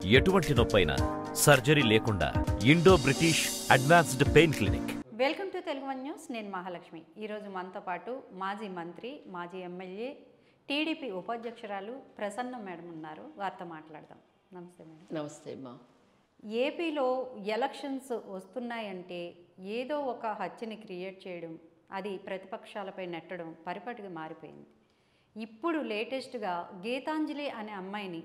ఎటువంటి నొప్పైనా సర్జరీ లేకుండా Indo British advanced pain clinic welcome to Telugu one news నేను మహాలక్ష్మి ఈరోజు మనతో పాటు మాజీ మంత్రి మాజీ ఎమ్మెల్యే టీడీపీ ఉపాధ్యక్షురాలు ప్రసన్న మేడం ఉన్నారు వారితో మాట్లాడదాం నమస్తే మేడం నమస్తే అమ్మా ఏపీలో ఎలక్షన్స్ వస్తున్నాయంటే ఏదో ఒక హత్యని క్రియేట్ చేయడం అది ప్రతిపక్షాలపై నెట్టడం పరిపాటిగా మారిపోయింది ఇప్పుడు లేటెస్ట్గా గీతాంజలి అనే అమ్మాయిని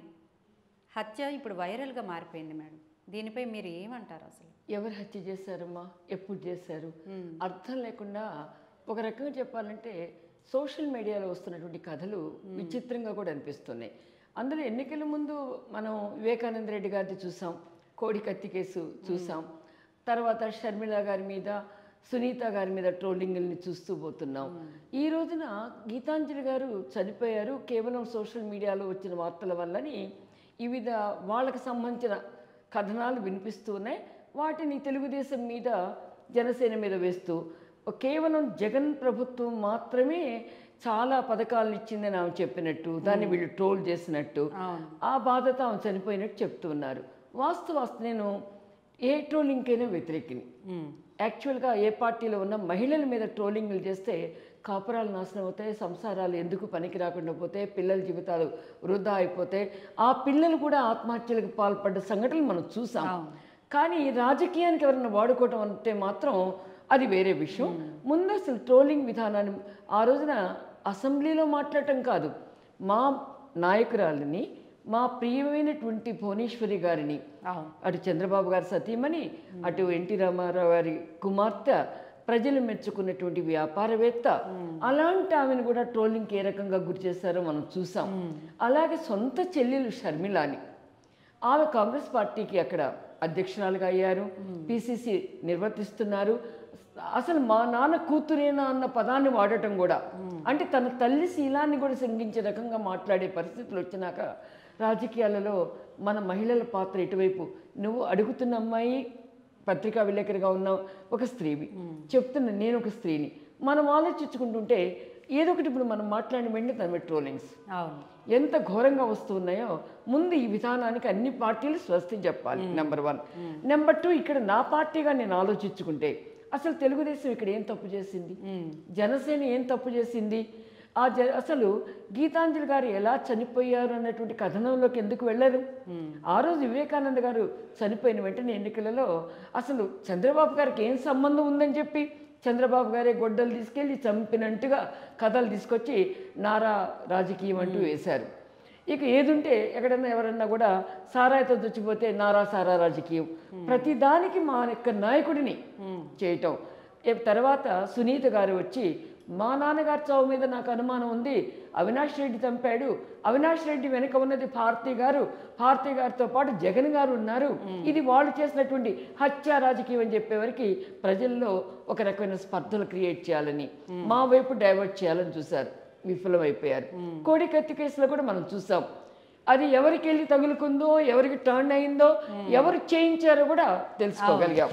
హత్య ఇప్పుడు వైరల్గా మారిపోయింది మేడం దీనిపై మీరు ఏమంటారు అసలు ఎవరు హత్య చేశారమ్మా ఎప్పుడు చేశారు అర్థం లేకుండా ఒక రకంగా చెప్పాలంటే సోషల్ మీడియాలో వస్తున్నటువంటి కథలు విచిత్రంగా కూడా అనిపిస్తున్నాయి అందులో ఎన్నికల ముందు మనం వివేకానంద రెడ్డి గారిది చూసాం కోడి కత్తి కేసు చూసాం తర్వాత షర్మిల గారి మీద సునీత గారి మీద ట్రోలింగ్ని చూస్తూ పోతున్నాం ఈ రోజున గీతాంజలి గారు చనిపోయారు కేవలం సోషల్ మీడియాలో వచ్చిన వార్తల వల్లని వివిధ వాళ్ళకి సంబంధించిన కథనాలు వినిపిస్తూ ఉన్నాయి వాటిని తెలుగుదేశం మీద జనసేన మీద వేస్తూ కేవలం జగన్ ప్రభుత్వం మాత్రమే చాలా పథకాలను ఇచ్చిందని ఆమె చెప్పినట్టు దాన్ని వీళ్ళు ట్రోల్ చేసినట్టు అవును ఆ బాధతో ఆమె చనిపోయినట్టు చెప్తున్నారు వాస్తవాస్తు నేను ఏ ట్రోలింగ్కైనా వ్యతిరేకిని యాక్చువల్గా ఏ పార్టీలో ఉన్న మహిళల మీద ట్రోలింగ్లు చేస్తే కాపురాలు నాశనం అవుతాయి సంసారాలు ఎందుకు పనికి రాకుండా పోతే పిల్లల జీవితాలు వృధా అయిపోతే ఆ పిల్లలు కూడా ఆత్మహత్యలకు పాల్పడ్డ సంఘటనలు మనం చూసాం కానీ రాజకీయానికి ఎవరైనా వాడుకోవటం అంటే మాత్రం అది వేరే విషయం ముందు అసలు ట్రోలింగ్ విధానాన్ని ఆ రోజున అసెంబ్లీలో మాట్లాడటం కాదు మా నాయకురాలిని మా ప్రియమైనటువంటి భువనేశ్వరి గారిని అవును అటు చంద్రబాబు గారి సతీమణి అటు ఎన్టీ రామారావు గారి కుమార్తె ప్రజలు మెచ్చుకున్నటువంటి వ్యాపారవేత్త అలాంటి ఆమెను కూడా ట్రోలింగ్కి ఏ రకంగా గురి చేశారో మనం చూసాం అలాగే సొంత చెల్లెలు షర్మిలాని ఆమె కాంగ్రెస్ పార్టీకి అక్కడ అధ్యక్షురాలుగా అయ్యారు పిసిసి నిర్వర్తిస్తున్నారు అసలు మా నాన్న కూతురేనా అన్న పదాన్ని వాడటం కూడా అంటే తన తల్లి శీలాన్ని కూడా శంకించే రకంగా మాట్లాడే పరిస్థితులు వచ్చినాక రాజకీయాలలో మన మహిళల పాత్ర ఇటువైపు నువ్వు అడుగుతున్న అమ్మాయి పత్రికా విలేకరిగా ఉన్నావు ఒక స్త్రీవి చెప్తున్నా నేను ఒక స్త్రీని మనం ఆలోచించుకుంటుంటే ఏదో ఒకటి ఇప్పుడు మనం మాట్లాడిన వెంటనే తన ట్రోలింగ్స్ అవును ఎంత ఘోరంగా వస్తున్నాయో ముందు ఈ విధానానికి అన్ని పార్టీలు స్వస్తి చెప్పాలి నెంబర్ వన్ నెంబర్ టూ ఇక్కడ నా పార్టీగా నేను ఆలోచించుకుంటే అసలు తెలుగుదేశం ఇక్కడ ఏం తప్పు చేసింది జనసేన ఏం తప్పు చేసింది ఆ జ అసలు గీతాంజలి గారు ఎలా చనిపోయారు అన్నటువంటి కథనంలోకి ఎందుకు వెళ్ళరు ఆ రోజు వివేకానంద గారు చనిపోయిన వెంటనే ఎన్నికలలో అసలు చంద్రబాబు గారికి ఏం సంబంధం ఉందని చెప్పి చంద్రబాబు గారే గొడ్డలు తీసుకెళ్ళి చంపినట్టుగా కథలు తీసుకొచ్చి నారా రాజకీయం అంటూ వేశారు ఇక ఏదుంటే ఎక్కడన్నా ఎవరన్నా కూడా సారాయితో చచ్చిపోతే నారా సారా రాజకీయం ప్రతి దానికి మా యొక్క నాయకుడిని చేయటం ఏ- తర్వాత సునీత గారు వచ్చి మా నాన్నగారి చావు మీద నాకు అనుమానం ఉంది అవినాష్ రెడ్డి చంపాడు అవినాష్ రెడ్డి వెనుక ఉన్నది భారతి గారు భారతి గారితో పాటు జగన్ గారు ఉన్నారు ఇది వాళ్ళు చేసినటువంటి హత్య రాజకీయం అని చెప్పేవరకు ప్రజల్లో ఒక రకమైన స్పర్ధలు క్రియేట్ చేయాలని మా వైపు డైవర్ట్ చేయాలని చూశారు విఫలమైపోయారు కోడి కత్తి కేసులో కూడా మనం చూసాం అది ఎవరికి వెళ్ళి తగులుకుందో ఎవరికి టర్న్ అయిందో ఎవరు చేయించారో కూడా తెలుసుకోగలిగాం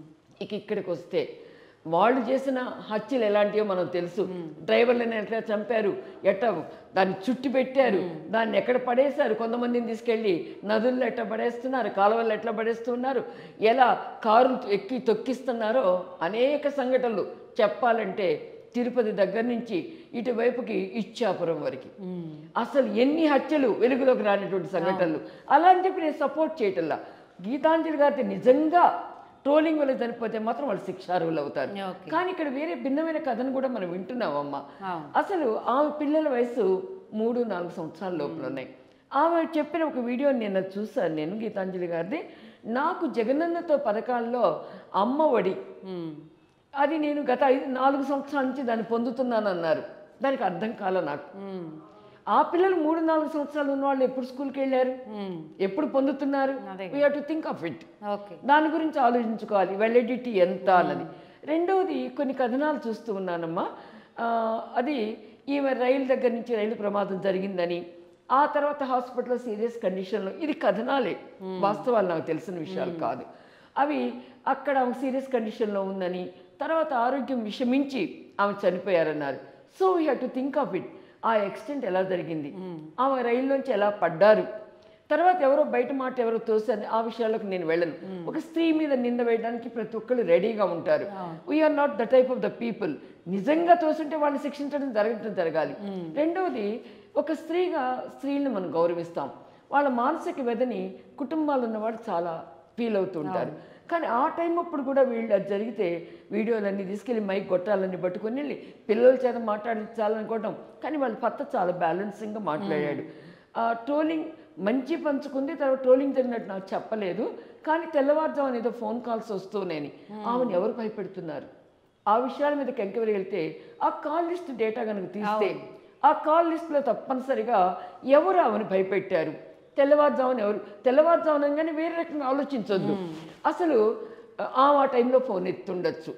ఇక ఇక్కడికి వస్తే వాళ్ళు చేసిన హత్యలు ఎలాంటివో మనం తెలుసు డ్రైవర్లను ఎట్లా చంపారు ఎట్లా దాన్ని చుట్టి పెట్టారు దాన్ని ఎక్కడ పడేశారు కొంతమందిని తీసుకెళ్ళి నదుల్లో ఎట్లా పడేస్తున్నారు కాలువల్లో ఎట్లా పడేస్తున్నారు ఎలా కారు ఎక్కి తొక్కిస్తున్నారో అనేక సంఘటనలు చెప్పాలంటే తిరుపతి దగ్గర నుంచి ఇటువైపుకి ఇచ్చాపురం వరకు అసలు ఎన్ని హత్యలు వెలుగులోకి రానటువంటి సంఘటనలు అలా అని చెప్పి నేను సపోర్ట్ చేయటంలా గీతాంజలి గారిని నిజంగా ట్రోలింగ్ వల్ల చనిపోతే మాత్రం వాళ్ళు శిక్షార్హులు అవుతారు ఓకే. కానీ ఇక్కడ వేరే భిన్నమైన కథను కూడా మనం వింటున్నామమ్మా అవును. అసలు ఆమె పిల్లల వయసు మూడు నాలుగు సంవత్సరాల లోపల ఉన్నాయి ఆమె చెప్పిన ఒక వీడియో నిన్న చూశాను నేను గీతాంజలి గారిది నాకు జగనన్నతో పథకాల్లో అమ్మ ఒడి అది నేను గత ఐదు నాలుగు సంవత్సరాల నుంచి దాన్ని పొందుతున్నాను అన్నారు దానికి అర్థం కాల నాకు ఆ పిల్లలు మూడు నాలుగు సంవత్సరాలు ఉన్న వాళ్ళు ఎప్పుడు స్కూల్కి వెళ్ళారు ఎప్పుడు పొందుతున్నారు అదే. We to think of it okay దాని గురించి ఆలోచించుకోవాలి వెలిడిటీ ఎంత అన్నది రెండవది కొన్ని కథనాలు చూస్తూ ఉన్నానమ్మా ఆ, అది ఈమె రైలు దగ్గర నుంచి రైలు ప్రమాదం జరిగిందని ఆ తర్వాత హాస్పిటల్లో సీరియస్ కండిషన్లో ఇది కథనాలే వాస్తవాలు నాకు తెలిసిన విషయాలు కాదు అవి అక్కడ ఆమె సీరియస్ కండిషన్లో ఉందని తర్వాత ఆరోగ్యం విషమించి ఆమె చనిపోయారన్నారు so we have to think of it ఆ ఎక్స్టెంట్ ఎలా జరిగింది ఆమె రైల్లోంచి ఎలా పడ్డారు తర్వాత ఎవరో బయట మాట ఎవరో తోసారు ఆ విషయాలకు నేను వెళ్ళను ఒక స్త్రీ మీద నింద వేయడానికి ప్రతి ఒక్కళ్ళు రెడీగా ఉంటారు we are not the type of the people నిజంగా తోస్తుంటే వాళ్ళని శిక్షించడం జరగటం జరగాలి రెండవది ఒక స్త్రీగా స్త్రీలను మనం గౌరవిస్తాం వాళ్ళ మానసిక వ్యధని కుటుంబాలు ఉన్నవాళ్ళు చాలా ఫీల్ అవుతుంటారు కానీ ఆ టైం అప్పుడు కూడా వీళ్ళు అది జరిగితే వీడియోలన్నీ తీసుకెళ్ళి మైక్ గొట్టాలన్నీ పట్టుకొని వెళ్ళి పిల్లల చేత మాట్లాడించాలనుకోవటం కానీ వాళ్ళ భర్త చాలా బ్యాలెన్సింగ్గా మాట్లాడాడు ఆ ట్రోలింగ్ మంచి పంచుకుంది తర్వాత ట్రోలింగ్ జరిగినట్టు నాకు చెప్పలేదు కానీ తెల్లవారుజామున ఏదో ఫోన్ కాల్స్ వస్తున్నాయని ఆమెను ఎవరు భయపెడుతున్నారు ఆ విషయాల మీద ఎంక్వైరీ వెళ్తే ఆ కాల్ లిస్ట్ డేటా కనుక తీస్తే ఆ కాల్ లిస్ట్లో తప్పనిసరిగా ఎవరు ఆమెను భయపెట్టారు తెల్లవారుజామున ఎవరు తెల్లవారుజామున కానీ వేరే రకంగా ఆలోచించొద్దు అసలు ఆ ఆ టైంలో ఫోన్ ఎత్తుండొచ్చు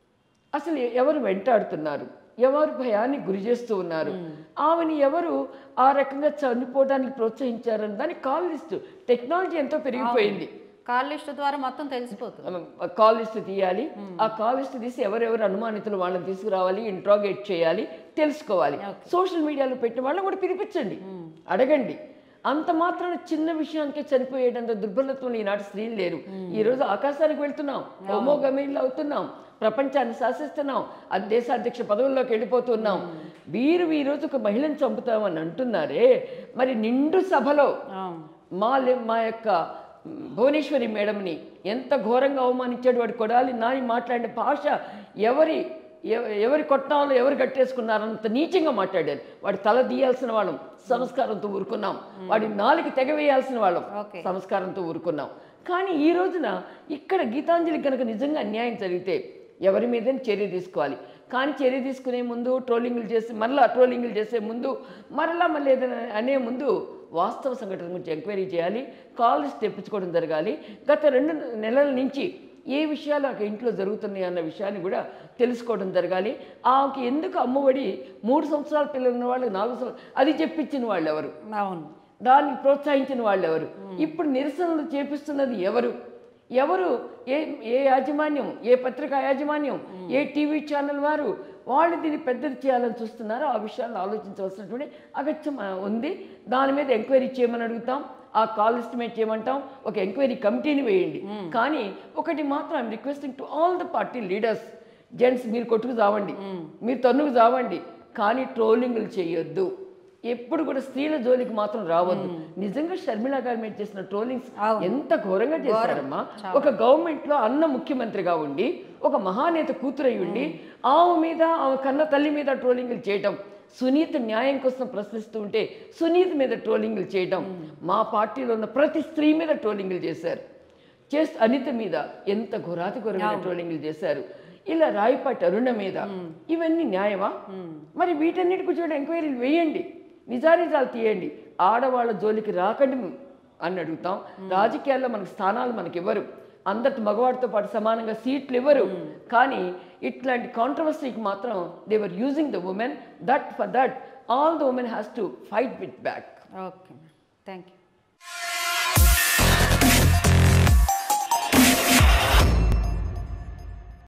అసలు ఎవరు వెంటాడుతున్నారు ఎవరు భయానికి గురి చేస్తూ ఉన్నారు ఆమెని ఎవరు ఆ రకంగా చనిపోవడానికి ప్రోత్సహించారని దాని కాల్ లిస్ట్ టెక్నాలజీ ఎంతో పెరిగిపోయింది కాల్ లిస్ట్ ద్వారా మొత్తం తెలిసిపోతుంది కాల్ లిస్ట్ తీయాలి ఆ కాల్ లిస్ట్ తీసి ఎవరెవరు అనుమానితులు వాళ్ళని తీసుకురావాలి ఇంట్రాగేట్ చేయాలి తెలుసుకోవాలి సోషల్ మీడియాలో పెట్టిన వాళ్ళని కూడా పిలిపించండి అడగండి అంత మాత్రం చిన్న విషయానికే చనిపోయేటంత దుర్బలత్వం ఈనాటి స్త్రీలు లేరు ఈ రోజు ఆకాశానికి వెళ్తున్నాం హోమోగమీన్లు అవుతున్నాం ప్రపంచాన్ని శాసిస్తున్నాం అది దేశాధ్యక్ష పదవుల్లోకి వెళ్ళిపోతున్నాం వీరు ఈ రోజు ఒక మహిళను చంపుతామని అంటున్నారే మరి నిండు సభలో అవును. మా లే- మా యొక్క భువనేశ్వరి మేడంని ఎంత ఘోరంగా అవమానించాడు వాడు కొడాలి నాని మాట్లాడిన భాష ఎవరి ఎవ- ఎవరి కొట్టాలో ఎవరు కట్టేసుకున్నారంత నీచంగా మాట్లాడారు వాడి తల తీయాల్సిన వాళ్ళం సంస్కారంతో ఊరుకున్నాం వాడి నాలుగు తెగవేయాల్సిన వాళ్ళం ఓకే. సంస్కారంతో ఊరుకున్నాం కానీ ఈ రోజున ఇక్కడ గీతాంజలి కనుక నిజంగా అన్యాయం జరిగితే ఎవరి మీద చర్య తీసుకోవాలి కానీ చర్య తీసుకునే ముందు ట్రోలింగ్లు చేసి మరలా ట్రోలింగ్లు చేసే ముందు మరలా మళ్ళీ ఏదైనా అనే ముందు వాస్తవ సంఘటన గురించి ఎంక్వైరీ చేయాలి కాల్స్ తెప్పించుకోవడం జరగాలి గత రెండు నెలల నుంచి ఏ విషయాలు అక్కడ ఇంట్లో జరుగుతున్నాయి అన్న విషయాన్ని కూడా తెలుసుకోవడం జరగాలి ఆమెకి ఎందుకు అమ్మఒడి మూడు సంవత్సరాల పిల్లలు ఉన్న వాళ్ళు నాలుగు సంవత్సరాలు అది చెప్పించిన వాళ్ళు ఎవరు అవును దాన్ని ప్రోత్సహించిన వాళ్ళు ఎవరు ఇప్పుడు నిరసనలు చేపిస్తున్నది ఎవరు ఎవరు ఏ ఏ యాజమాన్యం ఏ పత్రికా యాజమాన్యం ఏ టీవీ ఛానల్ వారు వాళ్ళు దీన్ని పెద్దది చేయాలని చూస్తున్నారో ఆ విషయాలను ఆలోచించవలసినటువంటి అగత్యం ఆ, ఉంది దాని మీద ఎంక్వైరీ చేయమని అడుగుతాం ఆ కాల్ ఎస్టిమేట్ చేయమంటాం ఒక ఎంక్వైరీ కమిటీని వేయండి కానీ ఒకటి మాత్రం I'm requesting to all the party leaders gents మీరు కొట్టుకు చావండి మీరు తన్నుకు చావండి కానీ ట్రోలింగ్లు చేయొద్దు ఎప్పుడు కూడా స్త్రీల జోలికి మాత్రం రావద్దు నిజంగా షర్మిల గారి మీద చేసిన ట్రోలింగ్స్ ఎంత ఘోరంగా చేశారమ్మా ఒక గవర్నమెంట్ లో అన్న ముఖ్యమంత్రిగా ఉండి ఒక మహానేత కూతురై ఉండి ఆమె మీద ఆమె కన్న తల్లి మీద ట్రోలింగ్లు చేయటం సునీత న్యాయం కోసం ప్రశ్నిస్తూ ఉంటే సునీత మీద ట్రోలింగ్లు చేయటం మా పార్టీలో ఉన్న ప్రతి స్త్రీ మీద ట్రోలింగ్లు చేశారు చేస్తూ అనిత మీద ఎంత ఘోరాతి ఘోరమైన ట్రోలింగ్లు చేశారు ఇలా రాయపాటి అరుణ మీద ఇవన్నీ న్యాయమా మరి వీటన్నిటి గురించి ఎంక్వైరీలు వేయండి నిజానిజాలు తీయండి ఆడవాళ్ళ జోలికి రాకండి అని అడుగుతాం రాజకీయాల్లో మనకు స్థానాలు మనకి ఇవ్వరు అందరి మగవాడితో పాటు సమానంగా సీట్లు ఇవ్వరు కానీ ఇట్లాంటి కాంట్రవర్సీకి మాత్రం they're using the women that for that all the women has to fight with back okay thank you